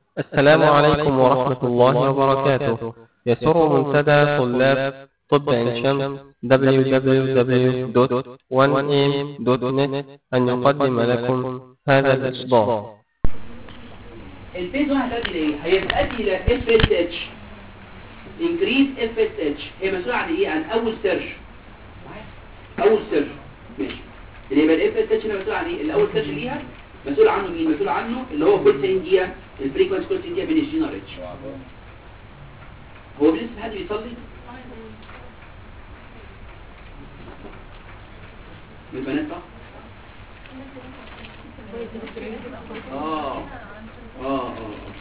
السلام عليكم ورحمة الله وبركاته يسر منتدى طلاب طب عين شمس www.1am.net أن يقدم لكم هذا الإصدار الفيز 1 هتؤدي لايه؟ هيؤدي الى اف اس اتش انكريز اف اس اتش هي مسؤوله عن ايه؟ عن اول سيرش اول سيرش ماشي اللي يبقى الاف اس اتش اللي مسؤول عن ايه؟ الاول سيرش ليها مسؤول عنه مين؟ مسؤول عنه اللي هو كل 90 دقيقه الفريكونس كل 90 دقيقه بين الجين اتش هو لسه حد بيصلي؟ من البنات صح؟ اه اه اه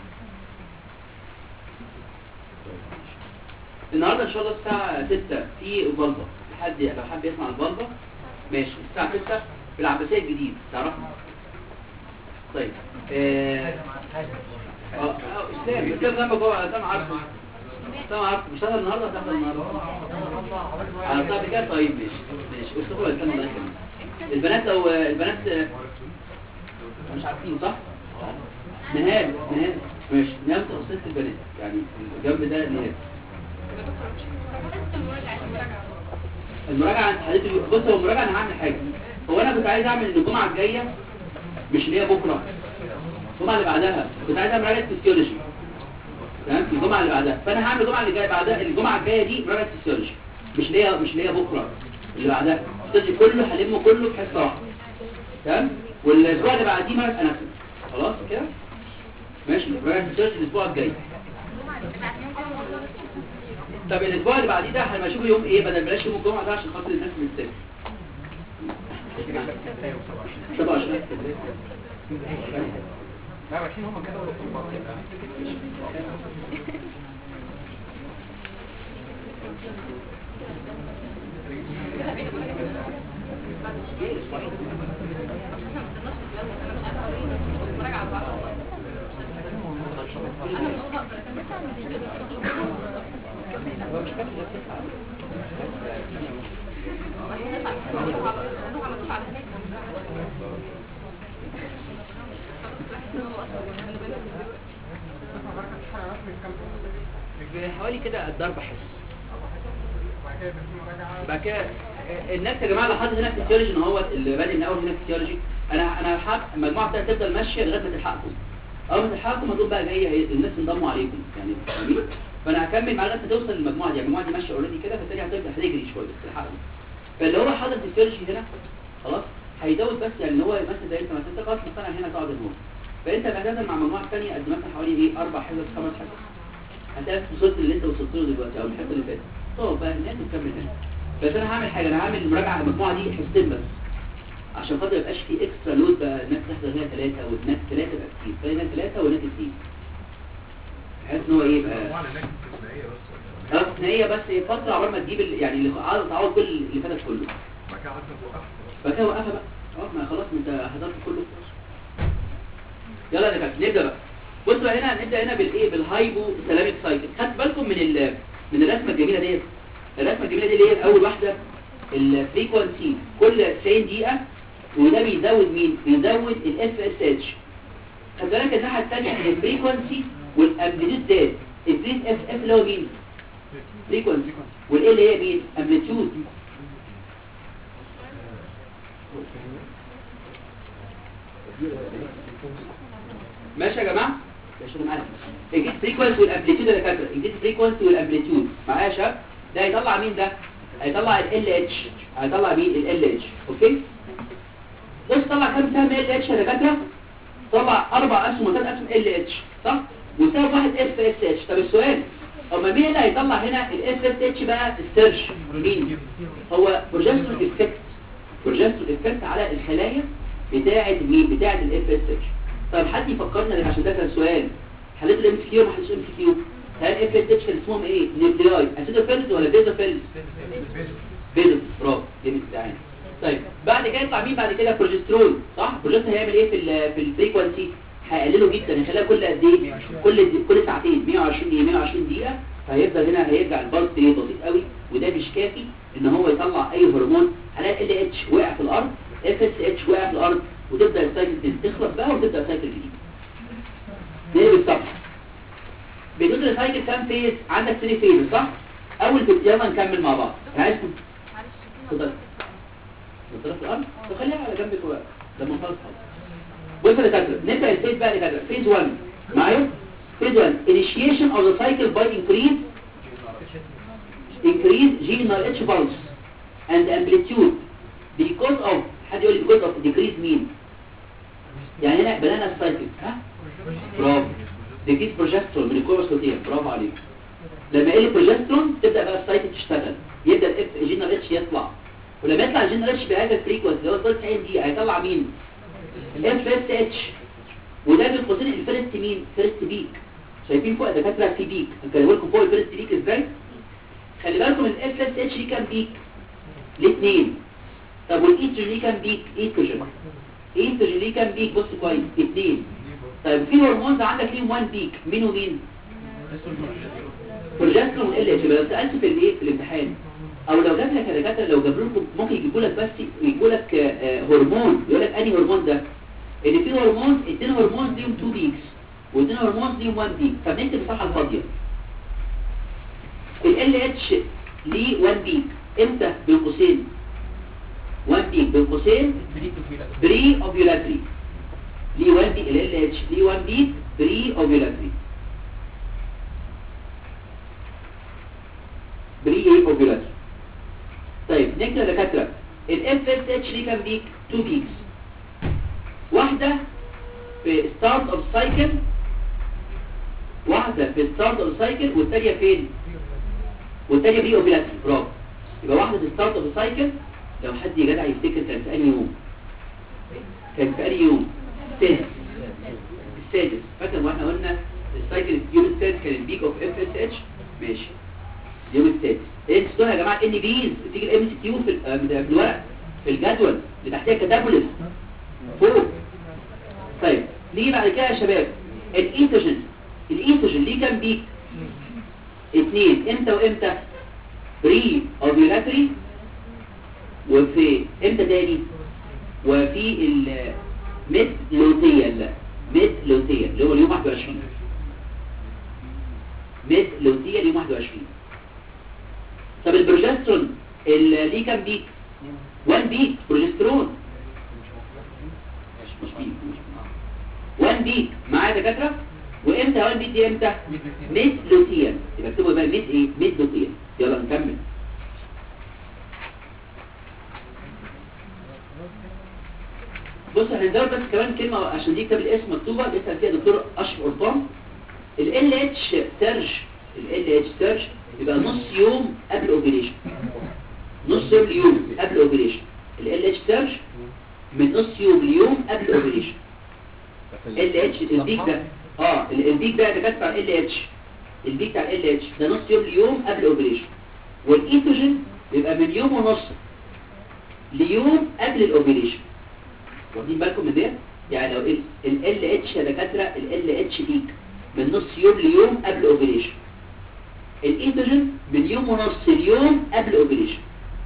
النهارده ان شاء الله الساعه 6 في فالفا حد لو حد يسمع الفالفا ماشي الساعه 6 في العباسيه الجديد تعرفها طيب اه اه اسلام اسلام جنبك جوه اسلام عارفه اسلام عارفه مش هذا النهارده هتحضر النهارده على الساعه كده طيب ماشي ماشي افتحوا اسلام الله يكرمك البنات لو البنات مش عارفين صح نهاد نهاد ماشي نهاد تخصصت البنات يعني الجنب ده نهاد المراجعه عند حضرتك بص هو المراجعه انا هعمل حاجه هو انا كنت عايز اعمل الجمعه الجايه مش اللي هي بكره الجمعه اللي بعدها كنت عايز اعمل مراجعه فيسيولوجي تمام الجمعه اللي بعدها فانا هعمل الجمعه اللي جايه بعدها الجمعه الجايه دي مراجعه فيسيولوجي مش اللي هي مش اللي هي بكره اللي بعدها الفيسيولوجي كله هلمه كله في حصه واحده تمام والاسبوع اللي بعديه مراجعه اناتومي خلاص كده ماشي مراجعه فيسيولوجي الاسبوع الجاي طب الاسبوع اللي بعديه ده هنبقى نشوفه يوم ايه بدل بلاش يوم الجمعه ده عشان خاطر الناس من السبت 27 لا ماشيين هم كده حوالي كده الضرب حس بعد كده الناس يا جماعه لاحظت هنا في الفسيولوجي ان هو اللي بادئ من اول هنا في الفسيولوجي انا انا حق المجموعه بتاعتي تفضل ماشيه لغايه ما تلحقكم اول ما تلحقكم هتقول بقى جايه الناس انضموا عليكم يعني فاهمين فانا هكمل مع لغايه ما توصل للمجموعه دي المجموعه دي ماشيه اوريدي كده فالتاني هتبدا هتجري شويه تلحقهم فاللي هو حاضر في الفسيولوجي هنا خلاص هيزود بس يعني اللي هو مثلا زي انت مثلا انت خلاص مقتنع هنا تقعد هنا فانت بعدها مع مجموعه ثانيه قد مثلا حوالي ايه اربع حصص خمس حصص هتلاقي وصلت اللي انت وصلت له دلوقتي او الحته اللي فاتت تقعد بقى هناك وتكمل هنا بس انا هعمل حاجه انا هعمل مراجعه على المجموعه دي حصتين بس عشان خاطر ما يبقاش في اكسترا لود بقى الناس تحضر هنا ثلاثه والناس ثلاثه يبقى كتير فهنا ثلاثه وهناك اثنين بحيث ان هو ايه يبقى اه استثنائيه بس فتره عقبال ما تجيب ال- يعني اللي عاوز تعوض كل اللي فاتت كله بعد كده وقفها بقى اه ما خلاص ما انت حضرت كله يلا يا دكاتره نبدا بقى بصوا بقى هنا نبدا هنا بالايه بالهايبو سلاميك سايكل خدت بالكم من ال من الرسمه الجميله ديت الرسمه الجميله دي اللي هي اول واحده الفريكوانسي كل 90 دقيقه وده بيزود مين بيزود الاف اس اتش خد بالك الناحيه الثانيه الفريكوانسي والامبليتيود زاد الفريك اف اف اللي هو مين فريكوانسي والايه اللي هي مين امبليتيود ماشي يا جماعه ماشي معايا الجيت فريكوانسي والامبليتيود يا دكاتره الجيت فريكوانسي والامبليتيود معايا يا شباب ده هيطلع مين ده هيطلع ال اتش هيطلع مين ال اتش اوكي بص طلع كام سهم ال اتش يا دكاتره طلع اربع اسهم وثلاث اسهم ال اتش صح وسبب واحد اف اس اتش طب السؤال اما مين اللي هيطلع هنا الاف اس اتش بقى السيرش مين هو بروجسترون افكت بروجسترون افكت على الخلايا بتاعه مين بتاعه الاف اس اتش طب حد يفكرنا عشان ده كان سؤال حليت الام سي كيو ما حليتش الام سي كيو هل اف اس اتش كان اسمهم ايه نيوكلياي اسيدوفيلز ولا بيزوفيلز بيزوف برافو جميل تعالى طيب بعد كده يطلع مين بعد كده بروجسترون صح بروجسترون هيعمل ايه في ال في الفريكوانسي هيقلله جدا يخليها كل قد ايه كل كل ساعتين 120 دقيقه 120 دقيقه فهيفضل هنا هيرجع البلس ايه بسيط قوي وده مش كافي ان هو يطلع اي هرمون هلاقي ال اتش وقع في الارض اف اس اتش وقع في الارض وتبدا السايكل تخلص بقى وتبدا سايكل جديد نقلب الصفحه كل سايكل كام فيز عندك 3 فيز صح اول فيز يلا نكمل مع بعض انا عايزكم اتفضل اتفضل في الارض طب خليها على جنبك بقى لما نخلص خالص بص يا دكاتره نبدا الفيز بقى يا دكاتره فيز 1 معايا فيز 1 initiation of the cycle by increase increase general H pulse and amplitude because of حد يقول لي because of decrease مين يعني هنا بدأنا السايكل ها برافو decrease progesterone من الكورسوتين برافو عليك لما يقل البروجسترون تبدأ بقى السايكل تشتغل يبدأ الاف جينال اتش يطلع ولما يطلع الجينال اتش بهذا الفريكونسي اللي هو 90 دي هيطلع مين اف اس اتش وده بين قوسين الفيرست مين فيرست بيك شايفين فوق الدكاتره في بيك هنكلم لكم فوق الفيرست بيك ازاي خلي بالكم الاف اس اتش ليه كام بيك الاثنين طب والايستروجين ليه كام بيك ايستروجين ايستروجين ليه كام بيك بص كويس اثنين طيب في هرمونز عندك ليهم 1 بيك مين ومين بروجسترون ال اتش لو سالت في الايه في الامتحان او لو جاب لك يا دكاتره لو جاب لكم ممكن يجيبوا لك بس يجيبوا لك آه، هرمون يقول لك انهي هرمون ده ان في هرمون اثنين هرمون ليهم 2 بيكس واثنين هرمون ليهم 1 بيك فبنكتب الصفحه الفاضيه ال اتش ليه 1 بيك امتى بين قوسين 1 بيك بين قوسين بري اوفيولاتري ليه 1 بيك ال اتش ليه 1 بيك بري اوفيولاتري بري ايه اوفيولاتري طيب نكتب يا دكاتره الاف اس اتش ليه كام بيك 2 بيكس واحده في ستارت اوف سايكل واحده في ستارت اوف سايكل والثانيه فين والثانيه بري اوفيولاتري برافو يبقى واحده في ستارت اوف سايكل لو حد يا جدع يفتكر كان في انهي يوم كان في انهي يوم السادس السادس فاكر ما احنا قلنا السايكل اليوم السادس كان البيك اوف اف اس اتش ماشي اليوم السادس ايه تسمعوا يا جماعه ان بيز تيجي الام سي كيو في ال- آه، في الورق في الجدول اللي تحتها كتابولس فوق طيب نيجي بعد كده يا شباب الايثوجين الايثوجين ليه كام بيك اثنين امتى وامتى بري اوفيولاتري وفي امتى تاني وفي الميد لوتيال ميد لوتيال اللي هو اليوم 21 ميد لوتيال يوم 21 طب البروجسترون اللي ليه كام بيك 1 بيك بروجسترون مش مش بيك مش 1 بيك معايا دكاتره وامتى 1 بيك دي امتى ميد لوتيال يبقى اكتبوا بقى ميد ايه ميد لوتيال يلا نكمل بص هنزود بس كمان كلمة عشان دي كتاب الاسم مكتوبة بيسأل فيها دكتور أشرف قرطان ال LH سيرج ال LH سيرج يبقى نص يوم قبل اوبريشن نص يوم ليوم قبل اوبريشن ال LH سيرج من نص يوم ليوم قبل اوبريشن ال اتش البيك ده اه ال- البيك ده اللي كاتب على ال اتش البيك بتاع ال اتش ده نص يوم ليوم قبل اوبريشن والايتوجين بيبقى من يوم ونص ليوم قبل الاوبريشن واخدين بالكم من ده يعني لو ال ال اتش يا دكاتره ال ال اتش بيك من نص يوم ليوم قبل اوبريشن الايتوجين من يوم ونص ليوم قبل اوبريشن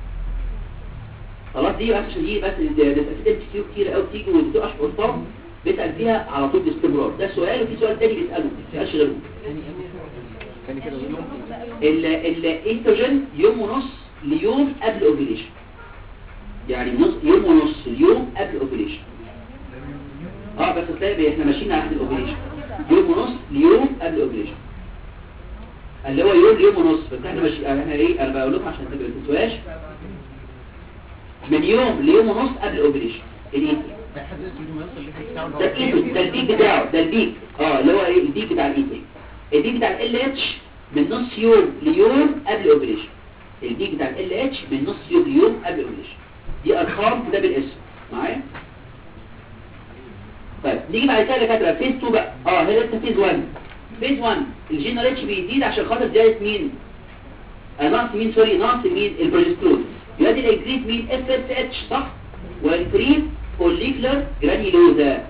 خلاص دي بس عشان دي بس ده ده في كتير كتير قوي بتيجي والدكتور اشرف قرطان بيسال فيها على طول باستمرار ده سؤال وفي سؤال تاني بيساله ما بيسالش غيره كان كده يوم ال الايستروجين يوم ونص ليوم قبل اوفيليشن يعني نص يوم ونص اليوم قبل اوفيليشن اه بس تلاقي احنا ماشيين على عهد الاوفيليشن يوم ونص ليوم قبل اوفيليشن اللي هو يوم ليوم ونص بس احنا ماشي احنا ايه انا بقول لكم عشان ما تنسوهاش من يوم ليوم ونص قبل اوفيليشن الايه ده حد اسمه يوصل الليفل بتاعه ده الايتو ده البيك بتاعه ده البيك اه اللي هو ايه البيك بتاع الايتو البيك بتاع ال اتش من نص يوم ليوم قبل اوبريشن البيك بتاع ال اتش من نص يوم ليوم قبل اوبريشن دي ارقام ده بالاسم معايا طيب نيجي بعد كده لكاتره فيز 2 بقى اه هي لسه فيز 1 فيز 1 الجينال اتش بيزيد عشان خاطر زياده مين آه نقص مين سوري نقص مين البروجسترون يؤدي الانكريز مين اف اس اتش صح وانكريز فوليكولار جرانيلوزا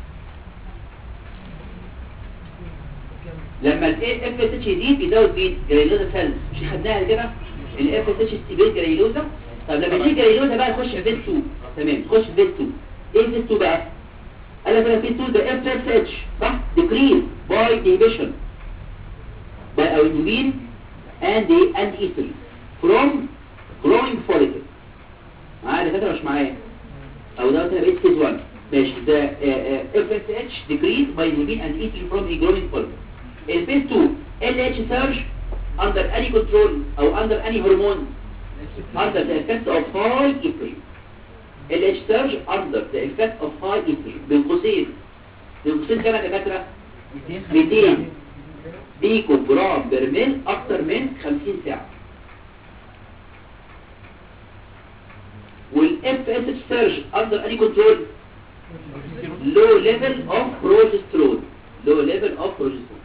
لما الاف اس اتش يزيد بيزود مين جرانيلوزا سيلز مش خدناها كده الاف اس اتش ستيبيل جرانيلوزا طب لما يجي جرانيلوزا بقى نخش في فيز 2 تمام نخش في فيز 2 ايه فيز 2 بقى قال لك انا فيز 2 ده اف اس اتش صح ديكريز باي ديفيشن او النوبين and ايه and estrogen from growing follicle معايا دكاتره مش معايا او ده انا بقيت فيز 1 ماشي ده اف اس اتش decrease by nubin and estrogen from a growing follicle الفيز 2 LH surge under any control او under any hormone under the effect of high estrogen LH surge under the effect of high estrogen بين قوسين بين قوسين كام يا دكاتره 200 بيكو جرام برميل اكتر من 50 ساعه والاف اس سيرج اندر اني كنترول لو ليفل اوف بروجسترون لو ليفل اوف بروجسترون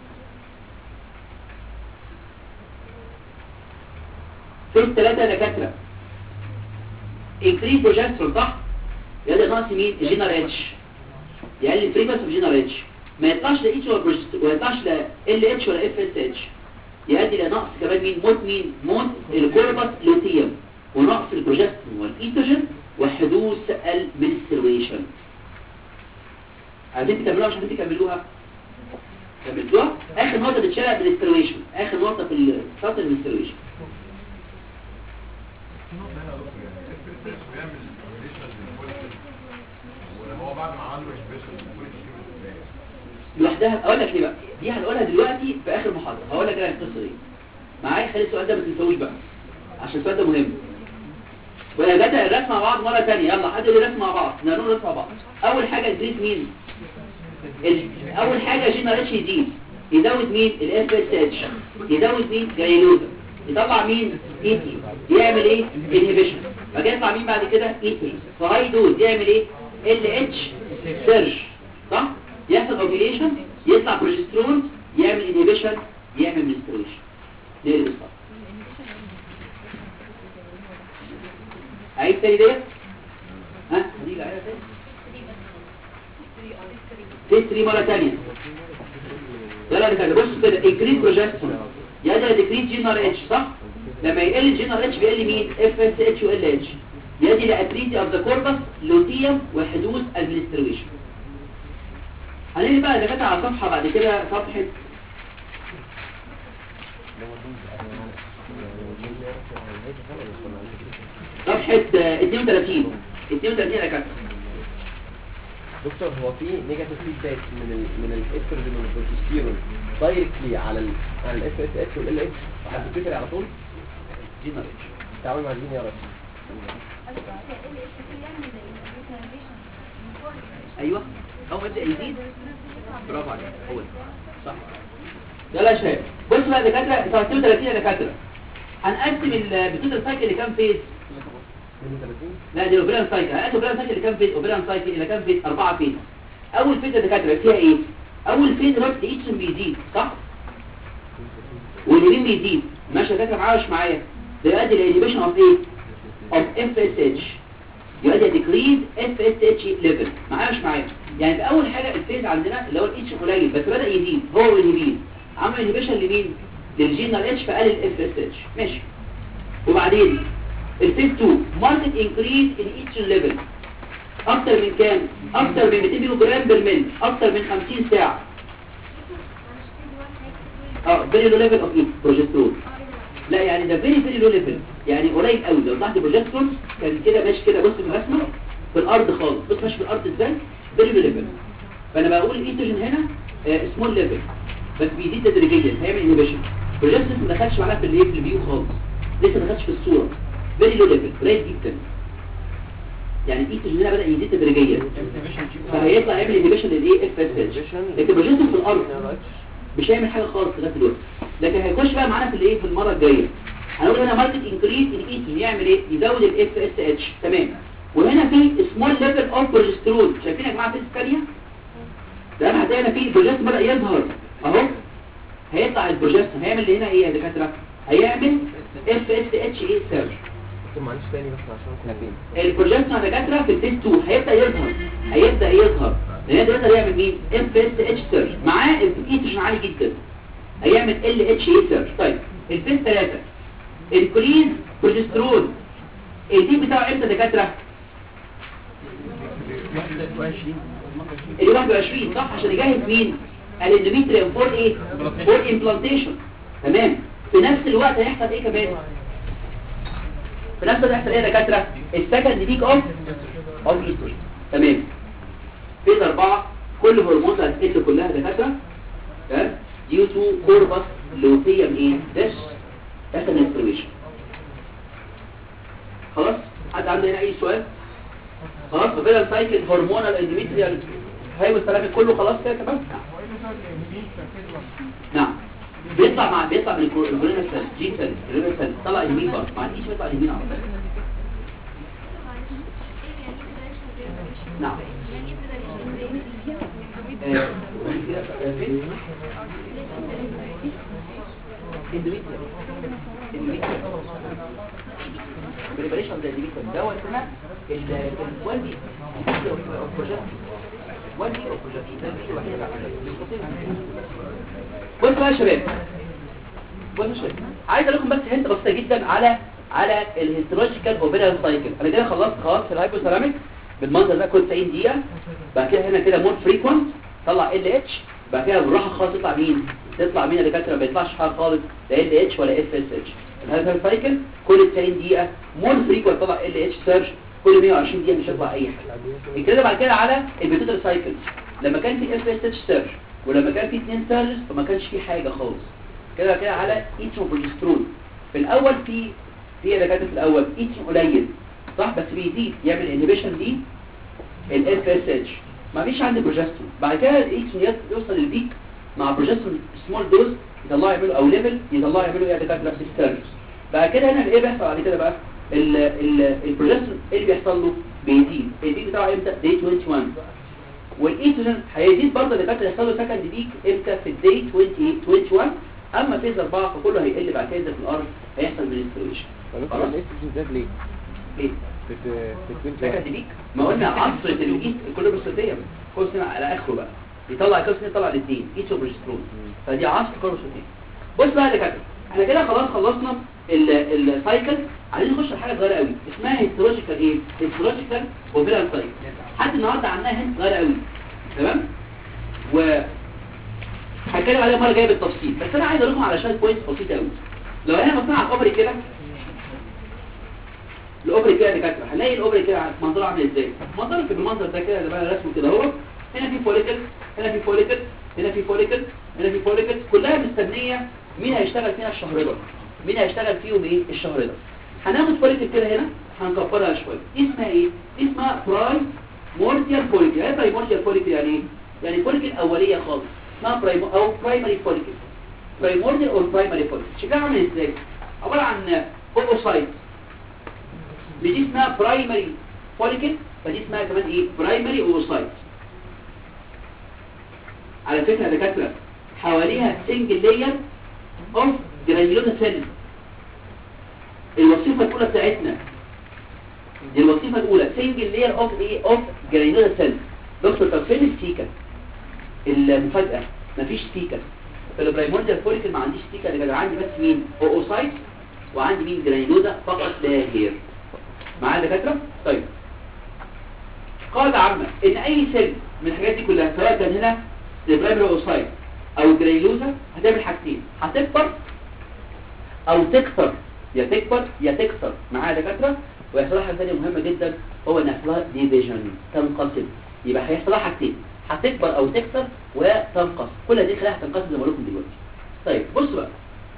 في الثلاثه دكاتره انكريز بروجسترون صح يلا ناقص مين الجينر اتش يعني الفريكونس اوف جينر اتش ما يطلعش لا اتش ولا بروجسترون ولا يطلعش لا ال اتش ولا اف اس اتش يؤدي الى نقص كمان مين موت مين موت الكوربس لوتيوم ونقص البروجسترون والايستروجين وحدوث المنسترويشن عايزين تكملوها مش عايزين تكملوها كملتوها اخر نقطه بتشرح المنسترويشن اخر نقطه في السطر المنسترويشن هو بعد ما عمل له اكسبريشن كل شيء لوحدها اقول لك ليه بقى دي هنقولها دلوقتي في اخر محاضره هقول لك انا القصه دي معايا خلي السؤال ده ما تنساهوش بقى عشان السؤال ده مهم ولا بدأ الرسم مع بعض مرة تانية يلا حد يقول الرسم مع بعض نقول الرسم مع بعض أول حاجة تزيد مين ال- أول حاجة جين اتش يزيد يزود مين الاف اس اتش يزود مين جايلوزا يطلع مين ايتي يعمل ايه انهبيشن بعد كده يطلع مين بعد كده ايتي فهاي دوز يعمل ايه ال اتش سيرش صح يحصل اوفيليشن يطلع بروجسترون يعمل انهبيشن يعمل منستريشن ليه اللي بيحصل عيد تاني ديت ها هنيجي عيدها تاني في 3 مرة تانية يلا كده بص كده انكريز بروجسترون يقدر ديكريز جي ار اتش صح لما يقل الجي ار اتش بيقل مين اف اس اتش وال اتش يؤدي لاتريتي اوف ذا كوربس لوتيوم وحدوث ادمنستريشن هنيجي بقى دكاتره على صفحه بعد كده صفحه صفحه آه، 32 32 يا دكاتره دكتور هو في نيجاتيف فيدباك من ال من الاستروجين والبروجستيرون دايركتلي على ال على الاف اس اتش والال اتش هتتكسر على طول جي ار اتش تعامل مع الجين يا رب ايوه هو يبدا يزيد برافو عليك هو ده. صح يلا يا شباب بص بقى يا دكاتره 32 يا دكاتره هنقسم البيتوتال سايكل لكام فيز 32 لا دي اوبريان سايكل هنقسم اوبريان سايكل لكام فيز اوبريان سايكل الى كام فيز اربعه فيز اول فيز يا دكاتره فيها ايه اول فيز رد ايتشن بيزيد صح والهيمين بيزيد ماشي يا دكاتره معايا مش معايا ده يؤدي لانيبيشن اوف ايه اوف اف اس اتش يؤدي ديكريز اف اس اتش ليفل معايا مش معايا يعني في اول حاجه الفيز عندنا اللي هو الاتش قليل بس بدا يزيد هو والهيمين عمل انيبيشن لمين للجينال اتش فقلل الاف اس اتش ماشي وبعدين الفيز 2 ماركت انكريز ان ايتش ليفل اكتر من كام اكتر من 200 ميلي جرام بالمل اكتر من 50 ساعه اه فيري لو ليفل اوف بروجسترون لا يعني ده فيري فيري لو ليفل يعني قليل قوي لو طلعت بروجسترون كان كده ماشي كده بص في الرسمه في الارض خالص بص ماشي في الارض ازاي فيري لو ليفل فانا بقول الايتروجين هنا سمول ليفل بس بيزيد تدريجيا هيعمل انهبيشن بروجسترون ما دخلش معانا في الايه في الفيو خالص لسه ما دخلش في الصوره فيري لو ليفل قليل جدا يعني الايتروجين هنا بدا يزيد تدريجيا فهيطلع يعمل انهبيشن للايه اف اس اتش لكن بروجسترون في الارض مش هيعمل حاجه خالص لغايه دلوقتي لكن هيخش بقى معانا في الايه في المره الجايه هنقول هنا ماركت انكريز الايتروجين يعمل ايه يزود الاف اس اتش تمام وهنا في سمول ليفل اوف بروجسترون شايفين يا جماعه في الثانيه تمام هتلاقي هنا في البروجسترون بدا يظهر اهو هيطلع البروجسترون هيعمل هنا ايه يا دكاتره هيعمل اف اس اتش ايه سيرش دكتور معلش تاني بس عشان كنا فين البروجسترون يا دكاتره في الفيز 2 هيبدا يظهر هيبدا يظهر لان ده يقدر يعمل مين اف اس اتش سيرش معاه الايتروجين عالي جدا هيعمل ال اتش اي سيرش طيب الفيز 3 انكريز بروجسترون الدي بتاعه امتى يا دكاتره ال 21 صح عشان يجهز مين الاندوميتريوم فور ايه فور امبلانتيشن تمام في نفس الوقت هيحصل ايه كمان في نفس الوقت هيحصل ايه يا دكاتره السكند بيك اوف اوف الاستروجين تمام فيز أربعة كل هرمونات هتقل كلها دكاتره تمام due to corpus luteum ايه this that's an inflammation خلاص حد عنده هنا اي سؤال خلاص فكده السايكل هرمونال اندوميتريال هايبوثالاميك كله خلاص كده تمام نعم بيطلع مع بيطلع من الهرمونال سيل جي سيل الهرمونال سيل طلع يمين برضه ما عنديش بيطلع يمين على طول نعم آه، آه، فين؟ اندوميتريال اندوميتريال بريبريشن ده اندوميتريال دوت هنا الوالدي والدي او بروجكت ده الفيديو الوحيد اللي عملناه بصوا بقى يا شباب بصوا يا شباب عايز اقول لكم بس هنت بسيطه جدا على على الهيستولوجيكال اوبيرال سايكل انا كده خلصت خلاص في الهايبوثالاميك بالمنظر ده كل 90 دقيقه بعد كده هنا كده مور فريكوينت طلع ال اتش بعد كده بالراحه خالص تطلع مين تطلع مين يا دكاتره ما يطلعش حاجه خالص لا ال اتش ولا اف اس اتش الهايبر سايكل كل 90 دقيقه مور فريكوينت طلع ال اتش سيرش كل 120 دقيقه مش هيطلع اي حاجه الكلام بعد كده على البيتوتر سايكل لما كان في اف اس اتش سيرش ولما كان في اثنين سيرش فما كانش في حاجه خالص كده كده على ايتروبروجسترون في الاول في في يا دكاتره في الاول ايترو قليل صح بس بيزيد يعمل انهبيشن دي الاف اس اتش ما فيش عندي بروجسترون بعد كده الاكس يوصل للبيك مع بروجسترون سمول دوز يطلعوا يعملوا او ليفل يطلعوا يعملوا ايه دكاتره سيسترز بعد كده هنا ايه بيحصل بعد كده بقى ال- ال- البروجسترون ايه اللي بيحصل له بيزيد البيك بتاعه امتى دي 21 والايتروجين هيزيد برضه دكاتره يحصل له سكند بيك امتى في الدي 20 21 اما فيز 4 فكله هيقل بعد كده ينزل في الارض هيحصل منستريشن طب الاس زاد ليه؟ ايه في في في سكند 20 بيك ما قلنا عصر الايست كله بالصوتيه كل سنه على اخره بقى يطلع كل سنه يطلع الاثنين ايتو بروجسترون فدي عصر كله بالصوتيه بص بقى يا دكاتره احنا كده خلاص خلصنا ال- السايكل عايزين نخش على حاجه صغيره قوي اسمها هيستولوجيكال ايه هيستولوجيكال وفيرال سايكل حد النهارده عندها هنت صغيره قوي تمام و هتكلم عليها المره الجايه بالتفصيل بس انا عايز اقول لكم على شويه بوينتس بسيطه قوي لو انا بصنع على الكوبري كده الاوبري كده يا دكاتره هنلاقي الاوبري كده منظره عامل ازاي منظره كده بالمنظر ده كده زي ما انا رسمه كده اهو هنا في فوليكل هنا في فوليكل هنا في فوليكل هنا في فوليكل كلها مستنيه مين هيشتغل فينا الشهر ده مين هيشتغل فيهم ايه الشهر ده هناخد فوليكل كده هنا هنكبرها شويه دي اسمها ايه دي اسمها براي مورتيال فوليكل يعني براي مورتيال فوليكل يعني ايه يعني فوليكل اوليه خالص اسمها برايم او برايمري فوليكل برايمورديال او برايمري فوليكل شكلها عامل ازاي عباره عن اوبوسايت دي اسمها برايمري فوليكل فدي اسمها كمان ايه برايمري اوسايت على فكره يا دكاتره حواليها سنجل لاير اوف جرانيولوزا سيل الوظيفه الاولى بتاعتنا دي الوظيفه الاولى سنجل لاير اوف ايه اوف جرانيولوزا سيل دكتور طب فين السيكا المفاجاه مفيش سيكا في البرايمورديال فوليكل ما عنديش سيكا اللي كان عندي بس مين اوسايت وعندي مين جرانيولوزا فقط لا غير معايا دكاتره طيب قاعده عامه ان اي سيل من الحاجات دي كلها سواء كان هنا البرايمري اوسايت او الجرانيولوزا هتعمل حاجتين هتكبر او تكسر يا تكبر يا تكسر معايا دكاتره ويحصل لها حاجه ثانيه مهمه جدا هو ان يحصل لها ديفيجن تنقسم يبقى هيحصل لها حاجتين هتكبر او تكسر وتنقص كل دي خلاها هتنقسم زي ما بقول لكم دلوقتي طيب بصوا بقى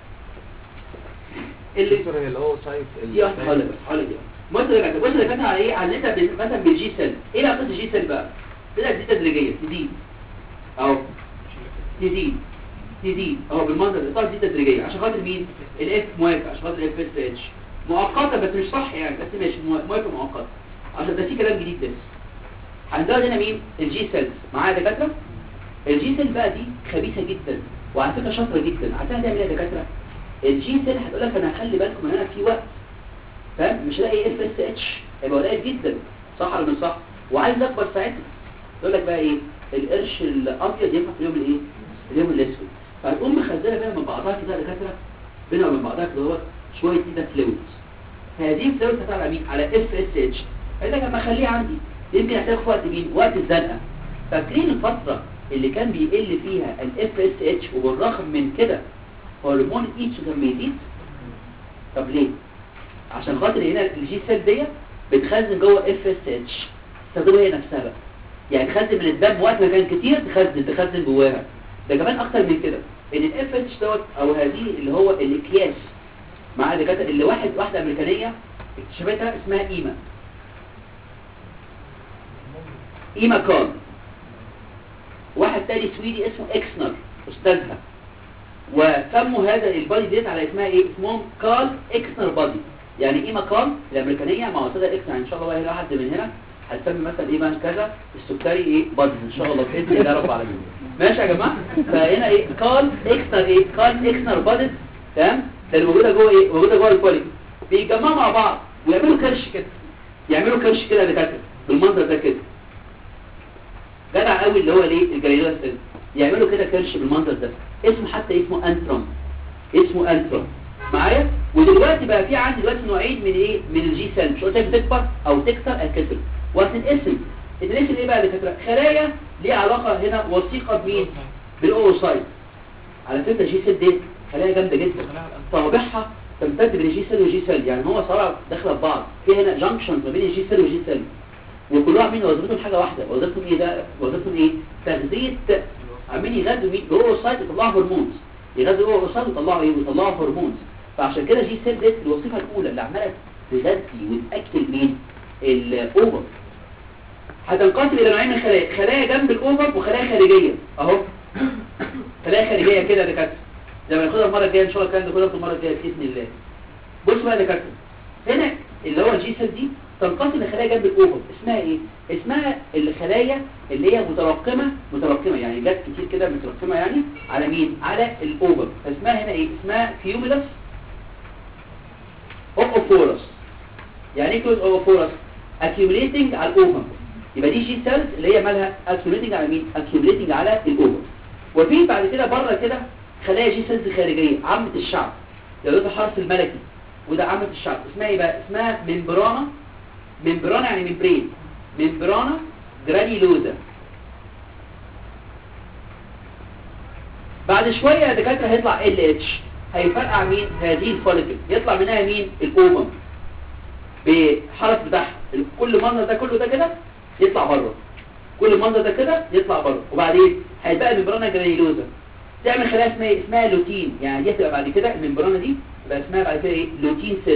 اللي الدكتور اللي هو سايت دي واحده حوالي بس حوالي دي بص يا جماعه بص يا جماعه على ايه على انت بال- مثلا بالجي سيل ايه بقى قصه الجي سيل بقى بدأ تزيد تدريجيا تزيد اهو تزيد تزيد اهو بالمنظر ده طبعا تزيد تدريجيا عشان خاطر مين الاف موافق عشان خاطر الاف اس اتش مؤقته بس مش صح يعني بس ماشي مو- موافق مؤقت عشان ده في كلام جديد لسه هنزود هنا مين الجي سيلز معايا يا دكاتره الجي سيل بقى دي خبيثه جدا وعلى فكره شاطره جدا عارفين هتعمل ايه يا دكاتره الجي سيل هتقول لك انا هخلي بالكم ان انا في وقت فاهم مش لاقي اف اس اتش هيبقى قليل جدا صح ولا مش صح وعايز اكبر ساعتها يقول لك بقى ايه القرش الابيض ينفع في اليوم الايه اليوم الاسود فهتقوم مخزنه بينها من بعضها كده يا دكاتره بينها وبين بعضها كده هو شويه كده فلويدز هذه الفلويدز هتعمل على مين على اف اس اتش قال لك اما اخليها عندي يمكن احتاج في وقت مين وقت الزنقه فاكرين الفتره اللي كان بيقل فيها الاف اس اتش وبالرغم من كده هرمون ايتش كان بيزيد طب ليه عشان خاطر هنا الجي سيل دي بتخزن جوه اف اس اتش تستخدمها هي نفسها بقى يعني تخزن من الدم وقت ما كان كتير تخزن تخزن جواها ده كمان اكتر من كده ان الاف اتش دوت او هذه اللي هو الاكياس مع دكاتره اللي واحد واحده امريكانيه اكتشفتها اسمها ايما ايما كارل واحد تاني سويدي اسمه اكسنر استاذها وسموا هذا البادي ديت على اسمها ايه اسمهم كارل اكسنر بادي يعني ايما كارل الامريكانيه مع استاذه اكسنر ان شاء الله بقى هنا حد من هنا هتسمي مثلا ايه بقى كذا السكري ايه بادي ان شاء الله باذن الله رب العالمين ماشي يا جماعه فهنا ايه كارل اكسنر ايه كارل اكسنر بادي تمام ده اللي موجوده جوه ايه موجوده جوه الكوليك بيتجمعوا مع بعض ويعملوا كرش كده يعملوا كرش كده دكاتره بالمنظر ده كده جدع قوي اللي هو ليه الجليلوس ده يعملوا كده كرش بالمنظر ده اسمه حتى اسمه انترم اسمه انترم معايا ودلوقتي بقى في عندي دلوقتي نوعين من ايه من الجي سيل مش قلت لك بتكبر او تكسر او كسر وهتنقسم الاسم ايه بقى يا دكاتره خلايا ليها علاقه هنا وثيقه بمين بالاوسايت على فكره الجي سيل دي خلايا جامده جدا طوابعها تمتد بين الجي سيل والجي سيل يعني هو صار داخله في بعض في هنا جانكشنز ما بين الجي سيل والجي سيل وكل واحد منهم وظيفتهم حاجه واحده وظيفتهم ايه ده وظيفتهم ايه تغذيه عمالين يغذوا مين جوه السايت يطلعوا هرمونز يغذوا جوه السايت ويطلعوا ايه ويطلعوا هرمونز فعشان كده جي سيل ديت الوظيفه الاولى اللي عماله تغذي وتاكل مين الاوفر هتنقسم الى نوعين من الخلايا خلايا جنب الاوفر وخلايا خارجيه اهو خلايا خارجيه كده يا دكاتره زي ما ناخدها المره الجايه ان شاء الله الكلام ده كله في المره الجايه باذن الله بصوا بقى يا دكاتره هنا اللي هو الجي سيل دي تنقسم لخلايا جنب الاوفر اسمها ايه اسمها الخلايا اللي هي متراكمه متراكمه يعني جت كتير كده متراكمه يعني على مين على الاوفر فاسمها هنا ايه اسمها فيوميلس اوفورس يعني ايه كلمه اوفورس accumulating على الاوفر يبقى دي جي سيلز اللي هي مالها accumulating على مين accumulating على الاوفر وفي بعد كده بره كده خلايا جي سيلز خارجيه عامه الشعب ده ده الحرف الملكي وده عامه الشعب اسمها ايه بقى اسمها ممبرانا ممبرانا يعني ممبرين ممبرانا جرانيلوزا بعد شوية يا دكاترة هيطلع ال اتش هيفرقع مين هذه الفوليكل يطلع منها مين الاومم بحرف بتاعها كل منظر ده كله ده كده يطلع بره كل منظر ده كده يطلع بره وبعدين هيبقى ممبرانا جرانيلوزا تعمل خلايا اسمها ايه اسمها لوتين يعني دي هتبقى بعد كده الممبرانا دي يبقى اسمها بعد كده ايه لوتين سيلز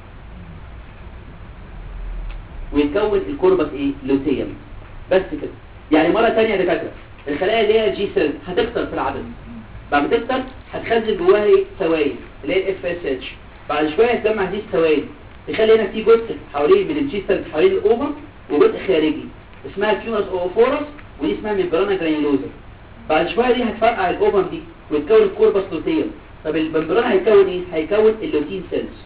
ويتكون الكوربس ايه لوتيوم بس كده يعني مرة تانية يا دكاتره الخلايا اللي هي الجي سيل هتكتر في العدد بعد ما تكتر هتخزن جواها ايه سوائل اللي هي الاف اس اتش بعد شويه هتجمع دي السوائل تخلي هنا في جزء حوالين من الجي سيل حوالين الاوفر وجزء خارجي اسمها كيونس اوفورس ودي اسمها ممبرانا جرانيولوزا بعد شويه دي هتفرقع الاوفر دي وتكون الكوربس لوتيوم طب الممبرانا هيكون ايه هيكون اللوتين سيلز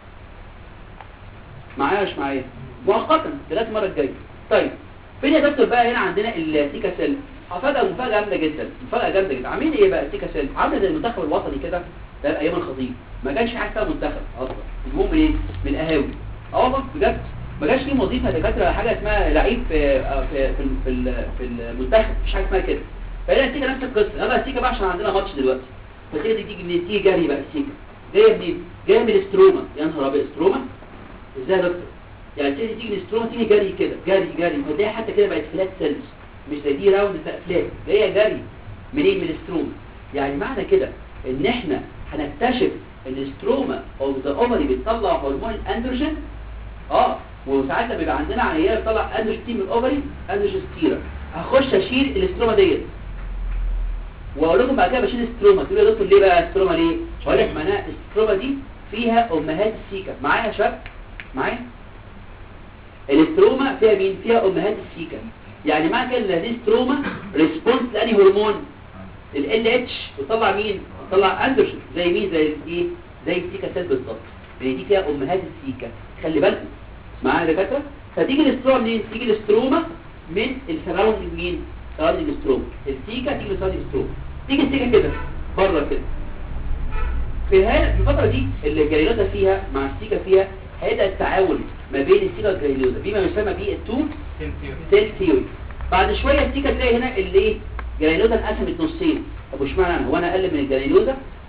معايا مش معايا مؤقتا لغايه المره الجايه طيب فين يا دكتور بقى هنا عندنا السيكا سيل هفاجئ مفاجاه جامده جدا مفاجاه جامده جدا عاملين ايه بقى السيكا سيل عامل زي المنتخب الوطني كده ده ايام الخطيب ما كانش في حاجه اسمها منتخب اصلا المهم ايه من القهاوي اه والله بجد ما جاش ليه وظيفه دكاتره حاجه اسمها لعيب في في في, في, في المنتخب مفيش حاجه اسمها كده فهنا السيكا نفس القصه يلا السيكا بقى عشان عندنا ماتش دلوقتي فالسيكا دي تيجي منين تيجي جري بقى السيكا جايه منين جايه من الستروما يا نهار ابيض ستروما ازاي يا دكتور يعني تيجي تيجي الستروما تيجي جري كده جري جري فتلاقي حتى كده بقت فلات سيلز مش زي دي راوند بقى فلات هي جري منين من الستروما يعني معنى كده ان احنا هنكتشف ان الستروما او ذا اوفري بتطلع هرمون الاندروجين اه وساعات لما بيبقى عندنا عيال بتطلع اندروجين من الاوفري اندروجين ستيرا هخش اشيل الاستروما ديت واقول لكم بعد كده بشيل الستروما تقولوا يا دكتور ليه بقى الستروما ليه هقول لك معناها الستروما دي فيها امهات السيكا معايا يا شباب معايا الاستروما فيها مين فيها امهات السيكا يعني معنى كده ان هذه الستروما ريسبونس لاني هرمون ال اتش بتطلع مين بتطلع اندروجين زي مين زي ايه زي السيكا سيل بالظبط لان دي فيها امهات السيكا خلي بالكم معايا يا دكاتره فتيجي الاستروما منين تيجي الاستروما من السراوندنج مين سراوندنج ستروما السيكا تيجي السراوندنج ستروما تيجي السيكا كده بره كده في الهاي في الفتره دي اللي الجليلوزا فيها مع السيكا فيها هيبدا التعاون ما بين السيكا والجليلوزا بما يسمى به التو سيل ثيوري بعد شويه السيكا تلاقي هنا اللي ايه جليلوزا انقسمت نصين طب وش معنى هو انا اقل من الجليلوزا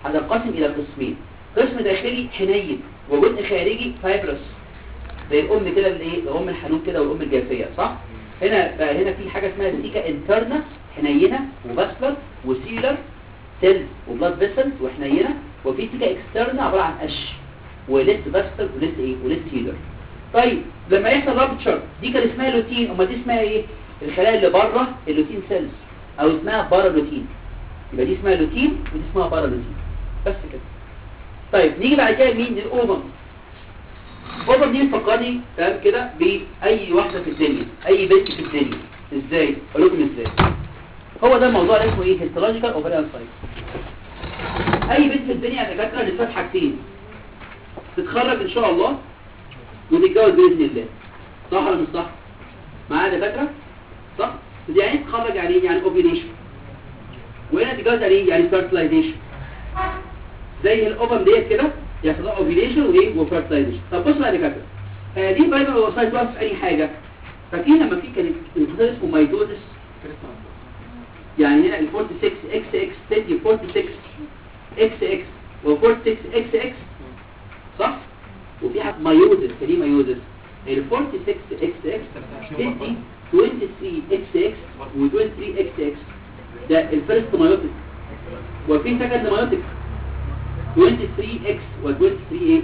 هتنقسم الى قسمين قسم داخلي حنين وجزء خارجي فايبرس زي الام كده اللي ايه الام الحنون كده والام الجافيه صح هنا بقى هنا في حاجه اسمها سيكا انترنا حنينه وباسلر وسيلر سيلز وبلاد فيسلز وحنينه وفي سيكا اكسترنا عباره عن قش وليست باسلر وليست ايه وليست سيلر طيب لما يحصل رابتشر دي كان اسمها لوتين امال دي اسمها ايه الخلايا اللي بره اللوتين سيلز او اسمها بارالوتين يبقى دي اسمها لوتين ودي اسمها بارالوتين بس كده طيب نيجي بعد كده لمين للاوفم الاوفم دي بتفكرني تمام كده باي واحده في الدنيا اي بنت في الدنيا ازاي اقول لكم ازاي هو ده الموضوع اللي اسمه ايه هيستولوجيكال اوفريان سايت اي بنت في الدنيا يا دكاتره لسه حاجتين تتخرج ان شاء الله وتتجوز باذن الله صح ولا مش صح معايا دكاتره صح دي يعني تتخرج يعني ايه يعني اوفيليشن وهنا تتجوز يعني ايه يعني فيرتلايزيشن زي الاوفم ديت كده يحصل لها اوفيليشن وايه وفيرتلايزيشن طب بصوا يا دكاتره آه دي بايبر وسايت واقف في اي حاجه فاكرين لما في كان الانفصال اسمه مايتوزس يعني هنا ال 46 اكس اكس تدي 46 اكس اكس و 46 اكس اكس صح وفي حاجه مايوزس فدي مايوزس ال 46 اكس اكس تدي 23 اكس اكس و 23 اكس اكس ده الفيرست مايوتيك وفي سكند مايوتيك 23 اكس و 23 ايه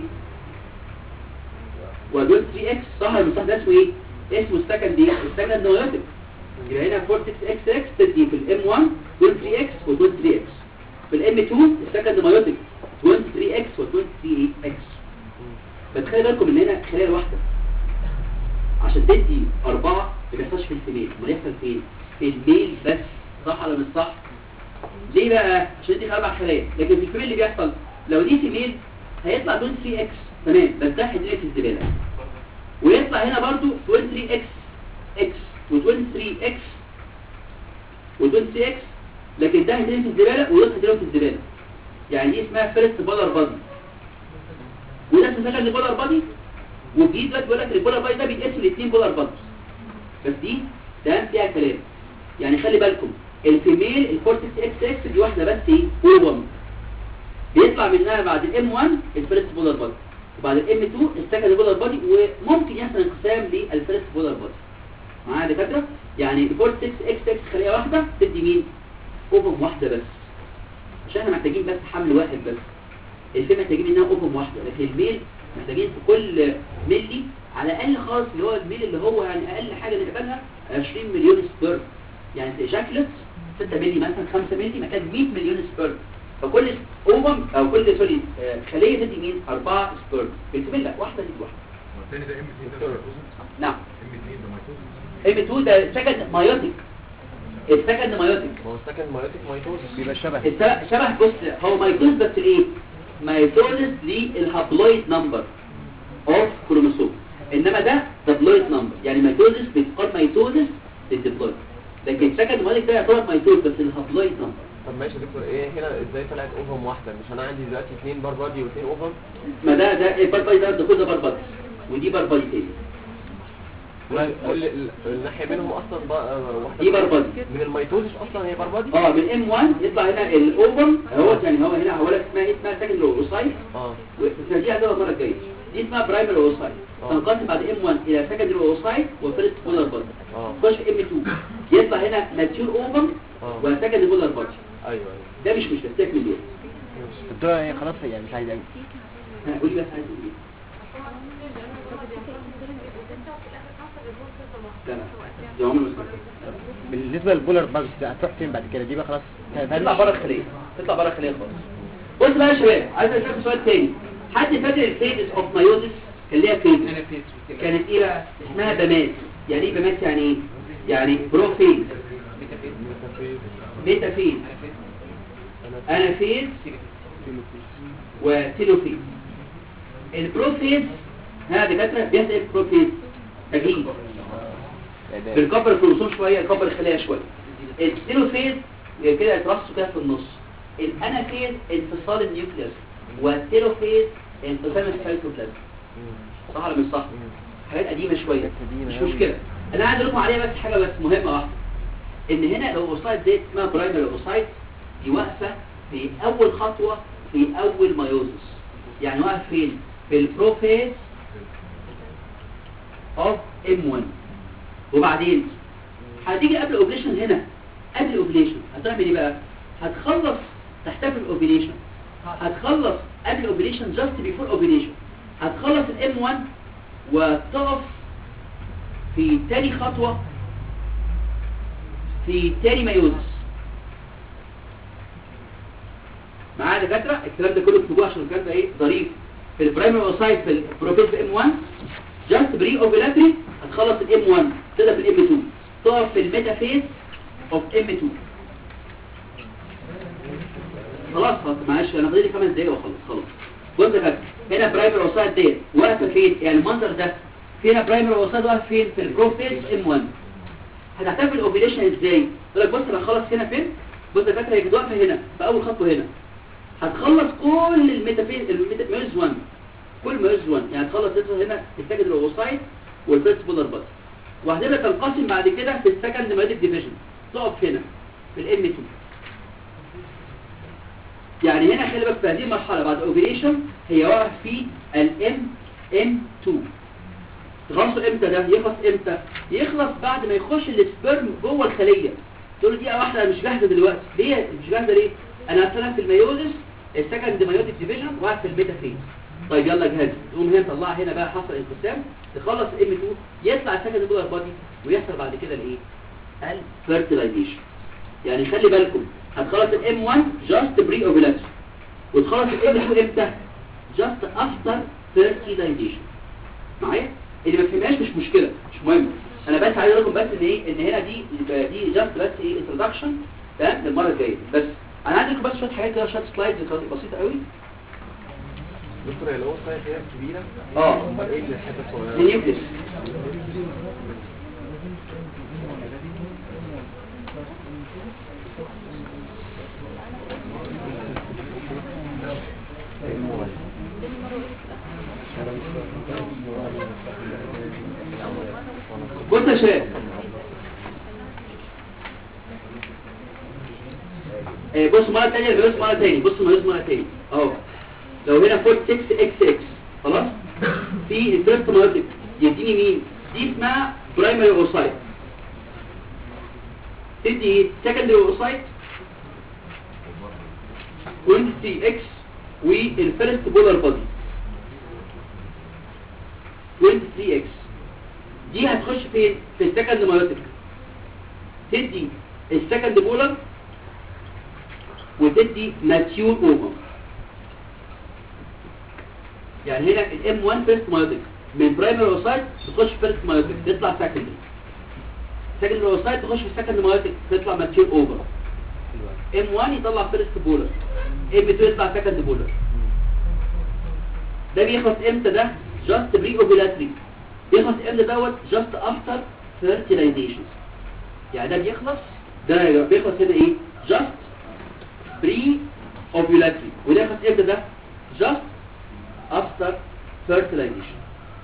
و 23 اكس صح ولا مش صح ده اسمه ايه اسمه السكند ايه السكند مايوتيك يبقى هنا 46 اكس اكس تدي في الام 1 23 اكس و 23 اكس في الام 2 السكند مايوتيك 23 اكس و 23 اكس بس خلي بالكم ان هنا خلال واحده عشان تدي أربعة ما بيحصلش في الفيميل امال يحصل فين؟ في الميل بس صح ولا مش صح؟ ليه بقى؟ عشان دي أربع خلايا لكن في الفيميل اللي بيحصل لو دي فيميل هيطلع 23 اكس تمام بس ده هيدينا في الزبالة ويطلع هنا برضو 23 اكس اكس و23 اكس و23 اكس لكن ده هيدينا في الزبالة ويطلع هيدينا في الزبالة يعني دي اسمها فيرست بولار بادي وده اسمه سكند بولار بادي وجديد دلوقتي بيقول لك البولار بادي ده بيتقسم لاثنين بولار بادي بس دي ده فيها كلام يعني خلي بالكم الفيميل الكورتكس اكس اكس دي واحده بس ايه او 1 بيطلع منها بعد الام 1 الفيرست بولار بادي وبعد الام 2 السكند بولار بادي وممكن يحصل انقسام للفيرست بولار بادي معايا يا دكاتره يعني الكورتكس اكس اكس خليه واحده تدي مين اوفم واحده بس عشان احنا محتاجين بس حمل واحد بس الفيل محتاجين منها اوفم واحده لكن الميل محتاجين في كل ملي على الاقل خالص اللي هو الميل اللي هو يعني اقل حاجه نقبلها 20 مليون سبيرم يعني شكلت 6 ملي مثلا 5 ملي مكان 100 مليون سبيرم فكل اوفم او كل سوري آه، خليه تدي مين 4 سبيرم بالفيل لا واحده تدي واحده والتاني ده ام 2 ده مايتوزس نعم ام 2 ده مايتوزس ام 2 ده سكند مايوتيك السكند مايوتيك ما هو السكند مايوتيك مايتوزس بيبقى شبه الس- شبه بص هو مايتوز بس الايه مايتوزس للهابلويد نمبر اوف كروموسوم انما ده دبلويد نمبر يعني مايتوزس بيتقال مايتوزس للدبلويد لكن سكند مالك ده يعتبر مايتوز بس الهابلويد نمبر طب ماشي يا دكتور ايه هنا ازاي طلعت اوفم واحده مش انا عندي دلوقتي اثنين بار بادي واثنين اوفم ما ده ده البارباي ده الدخول ده بارباي ودي بارباي تاني كل ال- الناحيه بينهم اصلا بقى واحده دي بار بادي. من الميتوزس اصلا هي بار بادي اه من ام 1 يطلع هنا الاوفم اهو يعني هو هنا هقول لك اسمها ايه اسمها سكند اوسايت اه دي عندنا المره الجايه دي اسمها برايمري اوسايت آه. تنقسم بعد ام 1 الى سكندري اوسايت وفيرست بولار بادي اه تخش في ام 2 يطلع هنا ماتيور اوفم اه وسكندري بولار بادي ايوه ايوه ده مش مش بستكمل ليه طب ده يعني خلاص يعني مش عايز أقول. ها قولي بس عايز ايه تمام دي عمر مسكت بالنسبه للبولر باجز ده هتروح فين بعد كده دي بقى خلاص تطلع بره الخليه تطلع بره الخليه خالص بص بقى يا شباب عايز اسالك سؤال تاني حد فاكر الفيزز اوف مايوزس كان ليها فيز كانت ايه بقى اسمها بمات يعني ايه بمات يعني ايه يعني بروفيز ميتافيز انافيز وتيلوفيز البروفيز ها دكاتره بيحصل ايه البروفيز تجهيز بنكبر الكروموسوم شويه نكبر الخلايا شويه التيلوفيز كده يترصوا كده في النص الانافيز انفصال النيوكليوس والتيلوفيز انقسام السيتوبلازم صح ولا مش صح حاجات قديمه شويه مش مشكله انا عايز اقول لكم عليها بس حاجه بس مهمه واحده ان هنا الاوسايت دي اسمها برايمري اوسايت دي واقفه في اول خطوه في اول مايوزس يعني واقف فين في البروفيز اوف ام 1 وبعدين هتيجي قبل الاوبريشن هنا قبل الاوبريشن هتعمل ايه بقى هتخلص تحتفل الاوبريشن هتخلص قبل الاوبريشن جاست بيفور اوبريشن هتخلص الام 1 وتقف في تاني خطوة في تاني مايوزس معايا دكاترة الكلام ده كله اكتبوه عشان الكلام ده ايه ظريف في البرايمري اوسايت في البروفيت في ام 1 جاست بري اوفيلاتري هتخلص الام 1 تبدا في الام 2 تقف في الميتافيز اوف ام 2 خلاص خلاص معلش انا فاضل لي خمس دقايق وخلاص خلاص بص يا كابتن هنا برايمري اوسايت ديت واقفه فين يعني المنظر ده فينا برايمري اوسايت واقف فين في البروفيز ام 1 هتحتفل الاوبريشن ازاي يقول لك بص انا هخلص هنا فين بص يا كابتن هي كانت واقفه هنا في اول خطوه هنا هتخلص كل الميتافيز الميز 1 كل ميز 1 يعني هتخلص تدخل هنا في السكند الاوسايت والفيرست بولر بس وهتبقى تنقسم بعد كده في السكند ميديك ديفيجن تقف هنا في الام 2 يعني هنا خلي بالك في هذه المرحله بعد اوبريشن هي واقف في الام ام 2 تخلصوا امتى ده يخلص امتى يخلص بعد ما يخش السبرم جوه الخليه تقول له دقيقه واحده انا مش جاهزه دلوقتي ليه مش جاهزه ليه انا هستنى في الميوزس السكند مايوتيك ديفيجن واقف في الميتافيز طيب يلا جهاز تقوم هنا تطلعها هنا بقى حصل انقسام تخلص الام 2 يطلع السكند بولر بادي ويحصل بعد كده الايه الفيرتيلايزيشن يعني خلي بالكم هتخلص الام 1 جاست بري اوفيلاتري وتخلص الام 2 امتى جاست افتر فيرتيلايزيشن معايا اللي ما فهمهاش مش مشكله مش مهم انا بس عايز اقول لكم بس ان ايه ان هنا دي دي جاست بس ايه انتروداكشن تمام للمره الجايه بس انا عندي لكم بس شويه حاجات كده شويه سلايدز بسيطه قوي دكتور هي الاول سايت هي كبيره اه امال ايه اللي الحته الصغيره دي نيوكليس بص يا شباب آه، بص مرة تانية بص مرة تاني بص بص مرة تاني اهو لو هنا فوت 6 اكس اكس خلاص في الفيرست مايوتيك يديني مين دي اسمها برايمري اوسايت تدي سكندري اوسايت 20 اكس والفيرست بولر بادي 23 اكس دي هتخش فين في السكند مايوتيك تدي السكند بولر وتدي ماتيور اوفر يعني هنا الام 1 فيرست مايوتيك من برايمري اوسايت تخش فيرست مايوتيك تطلع سكندري سكندري اوسايت تخش في السكند مايوتيك تطلع ماتيور اوفر ام 1 يطلع فيرست بولر ام 2 يطلع سكند بولر ده بيخلص امتى ده جاست بري اوفيلاتري بيخلص امتى دوت جاست افتر فيرتيلايزيشن يعني ده بيخلص ده بيخلص هنا ايه جاست بري اوفيلاتري وده يخلص امتى ده جاست افتر فيرتيلايزيشن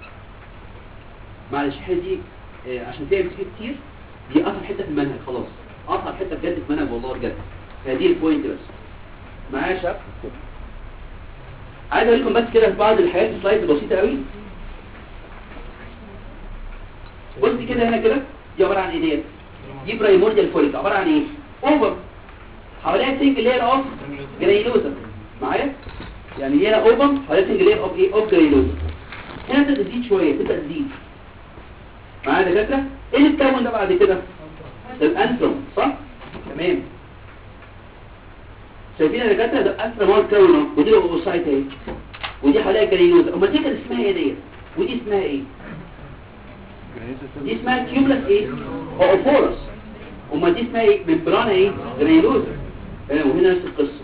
معلش الحته دي آه، عشان فيها بتفيد كتير دي اصعب حته في المنهج خلاص اصعب حته بجد في المنهج والله بجد هذه البوينت بس معايا يا شباب عايز اوريكم بس كده بعض الحاجات سلايد بسيطه قوي بص كده هنا كده دي عباره عن ايه ديت دي برايمورديال فوليك عباره عن ايه اوفر حواليها سنجل لاير اوف جرانيلوزا معايا يعني هنا اوفر حواليها سنجل لاير اوف ايه اوف جرانيلوزا هنا تبدا تزيد شويه تبدا تزيد معايا يا دكاتره ايه اللي اتكون ده بعد كده الانثروم صح تمام شايفين يا دكاتره ده الانثروم هو اتكون ودي الاوسايت اهي ودي حواليها جرانيلوزا امال دي كانت اسمها ايه ديت ودي اسمها ايه دي اسمها كيوبلس ايه اوفورس امال دي اسمها ايه ممبرانا ايه جرانيلوزا آه، وهنا نفس القصه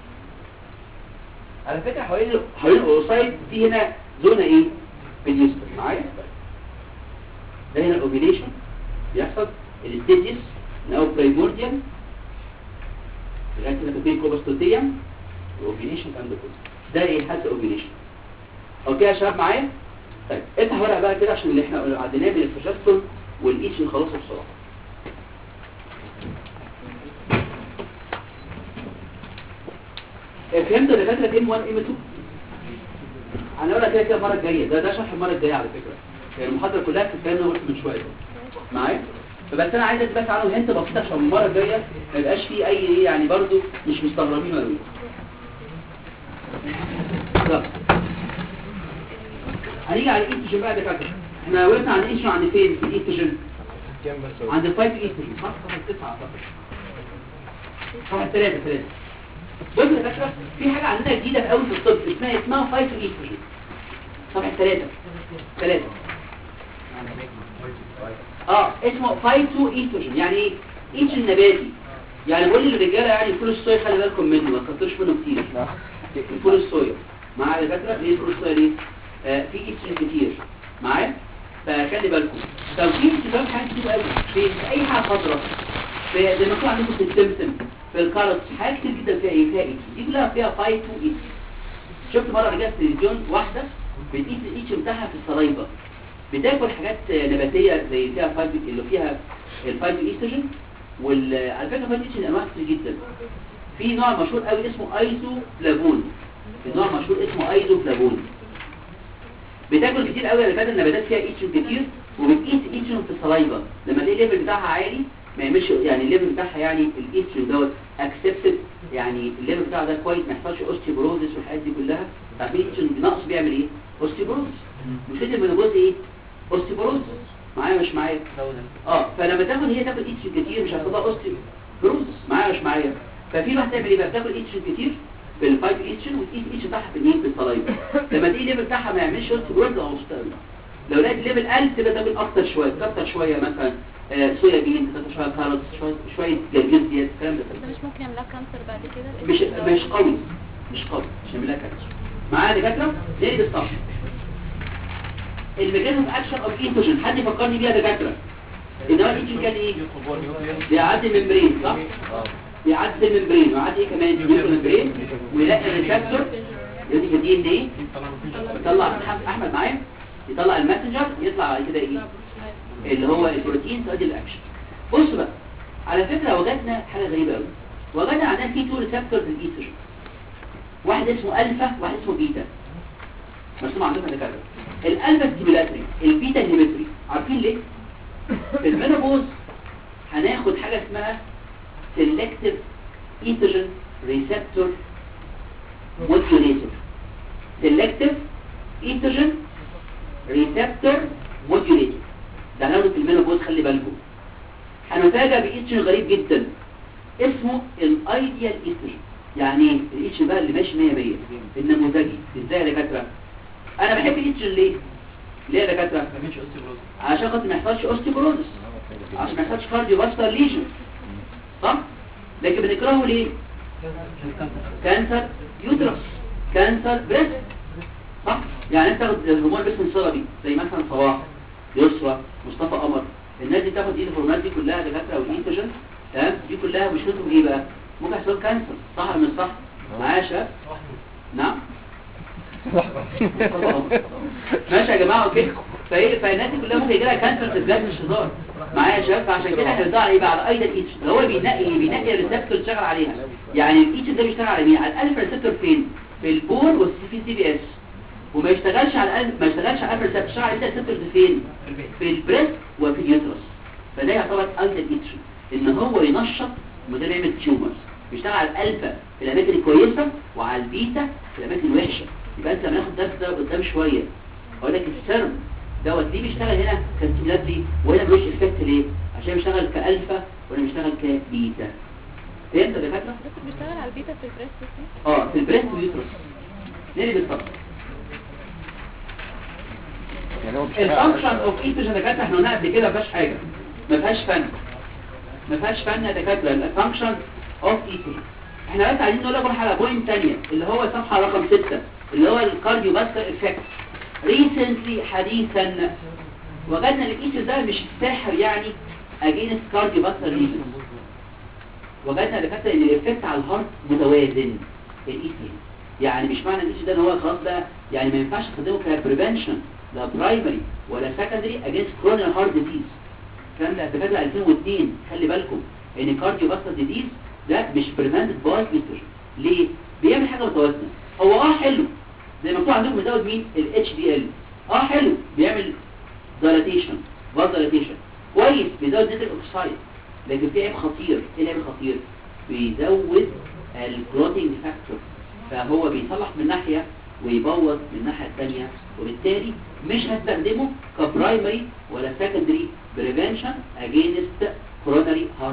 على فكره حوالين حوالين الاوسايت في هنا زونه ايه بالنسبه معايا ده هنا الاوفيليشن بيحصل الستيجز او برايمورديال لغايه هنا بين كوبستوتيوم الاوفيليشن كان ده كله ده ايه حد اوفيليشن اوكي يا شباب معايا طيب افتح ورقه بقى كده عشان اللي احنا عديناه من الفشاستون والايتش نخلصه بسرعه فهمت يا دكاتره ام 1 ام 2 هنقولها كده كده المره الجايه ده ده شرح المره الجايه على فكره يعني المحاضره كلها في الكلام اللي أنا قلته من شويه معايا فبس انا عايزك بس عنه هنت بسيطه عشان المره الجايه ما يبقاش فيه اي ايه يعني برضو مش مستغربين ولا ايه خلاص هنيجي على الايستروجين بقى يا دكاتره احنا وقفنا عند الايستروجين عند فين في الايستروجين كام بس عند الفايف ايستروجين صح صفحه 9 اعتقد صفحه 3 3 بص يا دكاتره في حاجه عندنا جديده قوي في الطب اسمها اسمها فايف ايستروجين صفحه 3 3 اه اسمه فايتو ايستروجين يعني ايه ايستروجين نباتي يعني بقول للرجاله يعني الفول الصويا خلي بالكم منه ما تكترش منه كتير الفول الصويا معايا يا دكاتره ليه الفول الصويا ليه آه في ايستروجين كتير معايا فخلي بالكم طب في استخدام حاجات كتير قوي في في اي حاجه خضراء في زي ما كنت عندكم في السمسم في الكارت حاجات كتير جدا فيها ايه فيها ايه دي كلها فيها فايتو ايستروجين شفت مره رجعت في التلفزيون واحده بتقيس الاتش بتاعها في الصلايبه بتاكل حاجات نباتيه زي فيها فايتو اللي فيها الفايتو ايستروجين وعلى فكره فايتو ايستروجين انواع كتير جدا في نوع مشهور قوي اسمه ايزو فلافون في نوع مشهور اسمه ايزو فلافون بتاكل كتير قوي اللي فات النباتات فيها ايتشن كتير وبتقيس ايتشن في الصلايبه لما تلاقي الليفل بتاعها عالي ما يعملش يعني الليفل بتاعها يعني الايتشن دوت اكسبتد يعني الليفل بتاعها ده كويس ما يحصلش اوستيوبروزس والحاجات دي كلها طب الايتشن نقص بيعمل ايه اوستيوبروزس مش كده المينوبوز ايه اوستيوبروزس معايا مش معايا اه فلما تاخد هي تاكل ايتشن كتير مش هتاخدها اوستيوبروزس معايا مش معايا ففي واحد تعمل ايه بقى بتاكل ايتشن كتير في الفايف ايتشن وتقيس الايتشن بتاعها في الايه في الصلايبه لما تيجي الليفل بتاعها ما يعملش اوستيوبروزس او اوستيوبروزس لو لقيت الليفل قل تبقى تاكل اكتر شويه تكتر شويه مثلا آه صويا بين تكتر شويه كاروت شويه شويه جرجير زياده الكلام ده ده مش ممكن يعمل لها كانسر بعد كده مش مش قوي مش قوي مش هعمل لها كانسر معايا دكاتره ليه بالصح الميكانيزم اكشن اوف ايتروجين حد يفكرني بيها دكاتره ان هو الايتروجين كان ايه بيعدي الممبرين صح بيعدي الممبرين ويعدي ايه كمان يدخل الممبرين ويلاقي الريسبتور يدي في الدي ان ايه يطلع احمد معايا يطلع الماسنجر يطلع بعد كده ايه اللي هو البروتين تؤدي الاكشن بص بقى على فكره وجدنا حاجه غريبه قوي وجدنا عندنا في تو ريسبتورز للايستروجين واحد اسمه الفا واحد اسمه بيتا مرسوم عندكم يا دكاتره الالفا ستيمولاتري البيتا انهبيتوري عارفين ليه في المينوبوز هناخد حاجه اسمها سيلكتيف ايستروجين ريسبتور موديوليتور سيلكتيف ايستروجين ريسبتور موديوليتور ده هناخده في المينوبوز خلي بالكم هنفاجئ بايستروجين غريب جدا اسمه الايديال ايستروجين يعني ايه الايستروجين بقى اللي ماشي 100 100 النموذجي ازاي يا دكاتره انا بحب الايستروجين ليه ليه يا دكاتره عشان خاطر ما يحصلش اوستيوبروزس عشان ما يحصلش كارديو فاسكولار ليجن صح لكن بنكرهه ليه كانسر يوترس كانسر بريست صح يعني انت تاخد الهرمون باسم الصلبي زي مثلا صباح يسرى مصطفى قمر الناس دي تاخد ايه الهرمونات دي كلها دكاتره والايتروجين تمام دي كلها مشكلتهم ايه بقى ممكن يحصل كانسر صح ولا مش صح معايا يا شباب نعم ماشي يا جماعه اوكي فايه فالناس دي كلها ممكن يجي لها كانسر في البلاد مش هزار معايا يا شباب فعشان كده احنا بندور ايه بقى على ايضا ايتش هو بينقي بينقي الريسبتور اللي شغال عليها يعني الايتش ده بيشتغل على مين على الالفا ريسبتور فين في البون والسي في بي اس وما يشتغلش على الالف ما يشتغلش على الالفا ريسبتور يشتغل على الريسبتور فين في البريست وفي اليوترس فده يعتبر ايضا ايتش ان هو ينشط وده بيعمل تيومرز بيشتغل على الالفا في الاماكن الكويسه وعلى البيتا في الاماكن الوحشه يبقى انت لما ناخد درس ده قدام شويه اقول لك السيرم دوت ليه بيشتغل هنا كاستيمولات ليه وهنا ملوش افكت ليه عشان بيشتغل كالفا ولا بيشتغل كبيتا فهمت يا دكاتره دكتور بيشتغل على البيتا في البريست اه في البريست واليوترس ليه بالظبط يعني هو بيشتغل على الفانكشن اوف ايتروجين يا دكاتره احنا قلنا قبل كده ما فيهاش حاجه ما فيهاش فن ما فيهاش فن يا دكاتره الفانكشن اوف ايتروجين احنا بس عايزين نقول لكم على بوينت ثانيه اللي هو صفحه رقم 6 اللي هو الكارديو فاسكولار افكت ريسنتلي حديثا وجدنا الايتروجين ده مش الساحر يعني اجينست كارديو فاسكولار ليجنز وجدنا دكاتره ان الافكت على الهارت متوازن الايتروجين يعني مش معنى الايتروجين ده ان هو خلاص بقى يعني ما ينفعش تستخدمه كبريفنشن لا برايمري ولا سكندري اجينست كرونيال هارت ديزيز الكلام ده دكاتره 2002 خلي بالكم ان كارديو فاسكولار ديزيز ده مش بريفنتد باي ايستروجين ليه بيعمل حاجه متوازنه هو اه حلو زي ما مكتوب عندكم بيزود مين الاتش دي ال اه حلو بيعمل دايلاتيشن فاز دايلاتيشن كويس بيزود نيتريك اوكسايد لكن في عيب خطير ايه العيب الخطير بيزود الكلوتينج فاكتور فهو بيصلح من ناحيه ويبوظ من الناحيه الثانيه وبالتالي مش هستخدمه كبرايمري ولا سكندري بريفنشن اجينست كوروناري هارت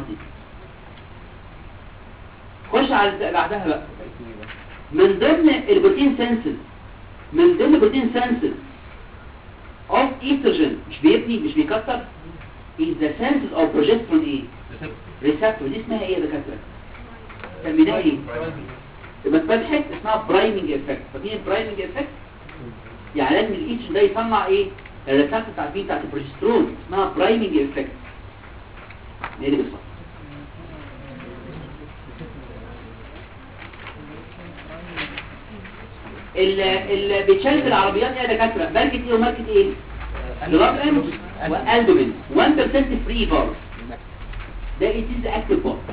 خش على اللي بعدها بقى من ضمن البروتين سنسز من ضمن البروتين سنسز of estrogen مش بيبني مش بيكسر is the senses of progesterone ايه receptor دي اسمها ايه يا دكاتره سميناها ايه يبقى اتفتحت اسمها برايمنج افكت فمين البرايمنج افكت يعني لازم الايتش ده يصنع ايه الريسبتور بتاعت مين بتاعت البروجسترون اسمها برايمنج افكت ايه اللي بيحصل اللي بيتشال في العربيات ايه يا دكاتره ماركه ايه وماركه ايه جلابلين والبومين 1% فري بار ده it is active bar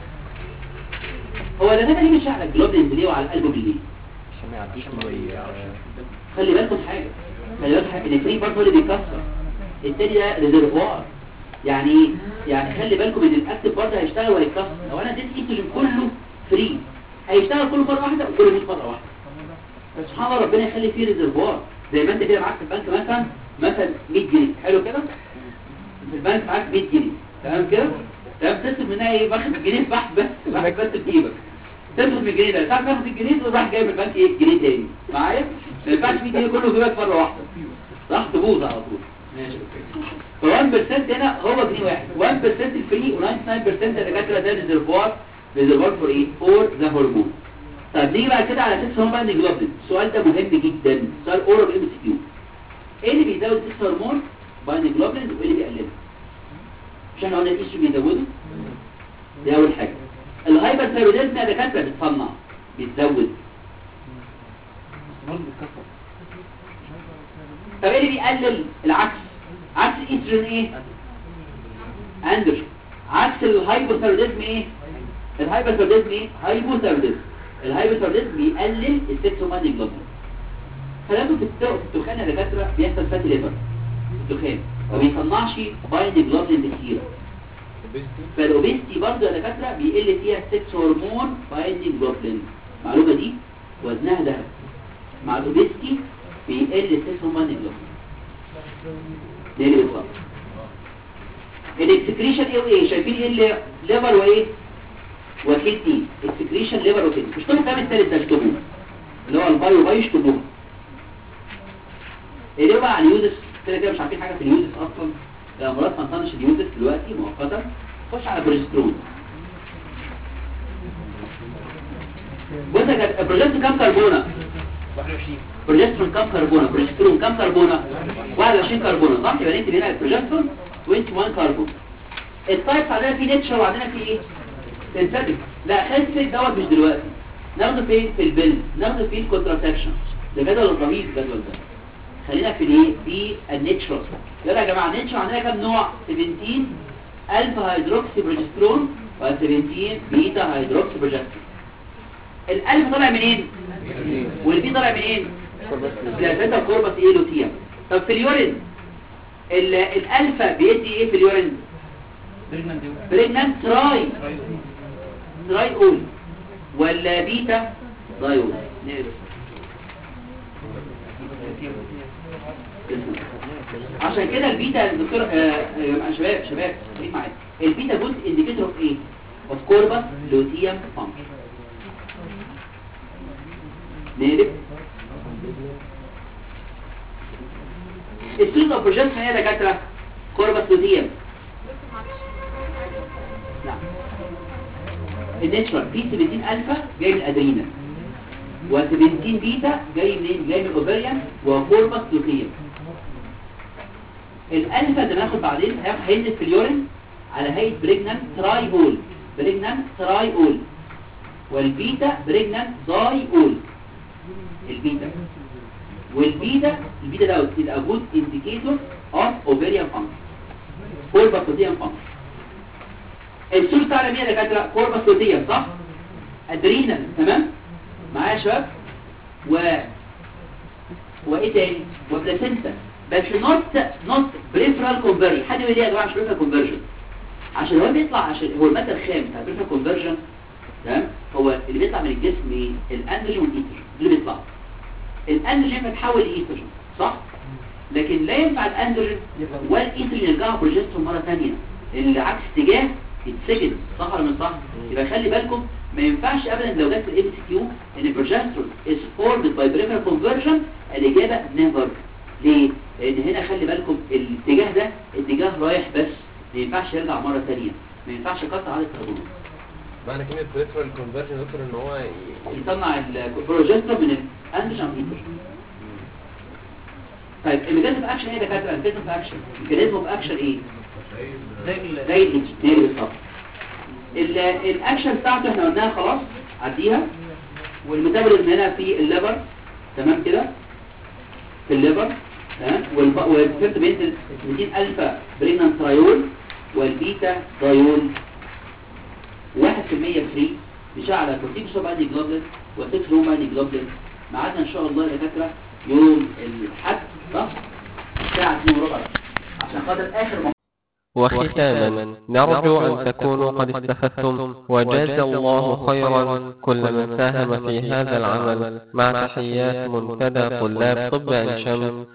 هو ده ليه مش على الجلوبلين ليه وعلى الالبومين ليه عشان ما يعديش من خلي بالكم حاجه خلي بالكم حاجه الفري بار هو اللي بيكسر التاني ده ريزرفوار يعني ايه يعني خلي بالكم ان الاكتف بار ده هيشتغل وهيكسر لو انا اديت ايتروجين كله فري هيشتغل كله مره واحده وكله 100 مره واحده سبحان الله ربنا يخلي فيه ريزرفوار زي ما انت كده معاك في البنك مثلا مثلا 100 جنيه حلو كده في البنك معاك 100 جنيه تمام كده تمام تصرف منها ايه واخد الجنيه بحث بس بحث بس في جيبك تصرف من الجنيه ده تعرف تاخد الجنيه تقوم رايح جاي من البنك ايه جنيه تاني معايا ما ينفعش 100 جنيه كله في جيبك مره واحده راح تبوظ على طول ماشي اوكي ف 1% هنا هو جنيه واحد 1% الفري و99% الدكاتره ده ريزرفوار ريزرفوار فور ايه فور ذا هرمون طب نيجي بعد كده على سكس هرمون جلوبلين السؤال ده مهم جدا سؤال اورال ام سي كيو ايه اللي بيزود سكس هرمون باين جلوبلين وايه اللي بيقلله مش احنا قلنا الايش بيزوده دي اول حاجه الهايبر ثايرويدزم يا دكاتره بتصنع بتزود طب ايه اللي بيقلل العكس عكس الايستروجين ايه اندروجين عكس الهايبوثايروديزم ايه الهايبوثايروديزم ايه هايبوثايروديزم الهايبوثايروديزم بيقلل السكس هرمون جلوبلين فلما في الت- في الدخان يا دكاتره بيحصل فاتي ليفر الدخان ما بيصنعش بايند جلوبلين كتير فالاوبيستي برضه يا دكاتره بيقل فيها السكس هرمون بايندينج جلوبلين المعلومه دي وزنها ذهب مع الاوبيستي بيقل السكس هرمون جلوبلين ده اللي بيحصل الاكسكريشن ايه وايه شايفين ايه اللي ليفر وايه وكدني اكسكريشن ليفر وكدني مش طول الكلام الثالث ده اشتبوه اللي هو البايو باي اشتبوه ايه بقى عن اليوزس كده كده مش عارفين حاجه في اليوزس اصلا الامراض ما نطنش اليوزس دلوقتي مؤقتا خش على بروجسترون بص يا جدع البروجسترون كام كربونه 21 بروجسترون كام كربونه بروجسترون كام كربونه 21 كربونه صح يبقى نكتب هنا البروجسترون 21 كربون التايبس عندنا في نيتشر وعندنا في ايه سينثيتك لا خلي السيك دوت مش دلوقتي ناخده فين في البيل ناخده في الكونتراسكشن ده جدول رهيب الجدول ده خلينا في الايه في النيتشر يلا يا جماعه النيتشر عندنا كام نوع 17 الفا هيدروكسي بروجسترون و17 بيتا هيدروكسي بروجسترون الالف طالع منين والبي طالع منين بلازيتا كوربس ايه لوتيا طب في اليورين ال- الالفا بيدي ايه في اليورين بريجنانت تراي تراي اول ولا بيتا دايول عشان كده البيتا يا دكتور آه، آه، شباب شباب خليك معايا البيتا جزء انديكيتور اوف ايه اوف كوربس لوتيوم فانكشن نقلب السوس اوف بروجكشن هي دكاتره كوربس لوتيوم نعم الناتشرال في 17 الفا جاي من الادرينال و17 بيتا جاي منين جاي من الاوفريان وكوربس لوتيوم الالفا ده ناخد بعدين هياخد هينزل في اليورين على هيئه بريجنان تراي اول بريجنان تراي اول والبيتا بريجنان داي اول البيتا والبيتا البيتا ده is a good indicator of ovarian function كوربس لوتيوم function السورس بتاع مين يا دكاتره كوربس لوتيوم صح ادرينال تمام معايا يا شباب و وايه تاني وبلاسنتا بس نوت نوت بريفرال كونفرجن حد يقول لي يا جماعه مش بريفرال كونفرجن عشان هو بيطلع عشان هو الماده الخام بتاع بريفرال كونفرجن تمام هو اللي بيطلع من الجسم ايه الاندروجين والايتروجين دول اللي بيطلعوا الاندروجين بيتحول لايتروجين صح لكن لا ينفع الاندروجين والايتروجين يرجعوا بروجسترون مره ثانيه العكس اتجاه يتسجن صح ولا مش صح يبقى خلي بالكم ما ينفعش ابدا لو جت في الام سي كيو ان البروجسترون از فورمد باي بريفرال كونفرجن الاجابه نيفر ليه لان هنا خلي بالكم الاتجاه ده اتجاه رايح بس ما ينفعش يرجع مره ثانيه ما ينفعش يقطع عدد الكربونات معنى كلمة بريفرال كونفرجن دكتور ان هو ي- يصنع البروجسترون من الاندروجين والايتروجين طيب الميكانيزم اكشن ايه يا دكاتره الميكانيزم اكشن الميكانيزم اكشن ايه زي الانجنير بالظبط ال- الاكشن بتاعته احنا قلناها خلاص عديها والميتابوليزم هنا في الليفر تمام كده في الليفر تمام والب- والفيرت بينزل 200 الفا برينان ترايول والبيتا ترايول 1% فري بيشعل بروتين شوب اني جلوبلين و6 روم اني جلوبلين ميعادنا ان شاء الله يا دكاتره يوم الاحد صح الساعه 2 وربع عشان خاطر اخر وختاما نرجو أن تكونوا قد استفدتم وجاز الله خيرا كل من ساهم في هذا العمل مع تحيات منتدى طلاب طب عين شمس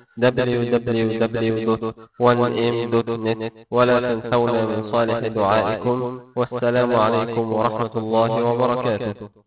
www.1m.net ولا تنسونا من صالح دعائكم والسلام عليكم ورحمة الله وبركاته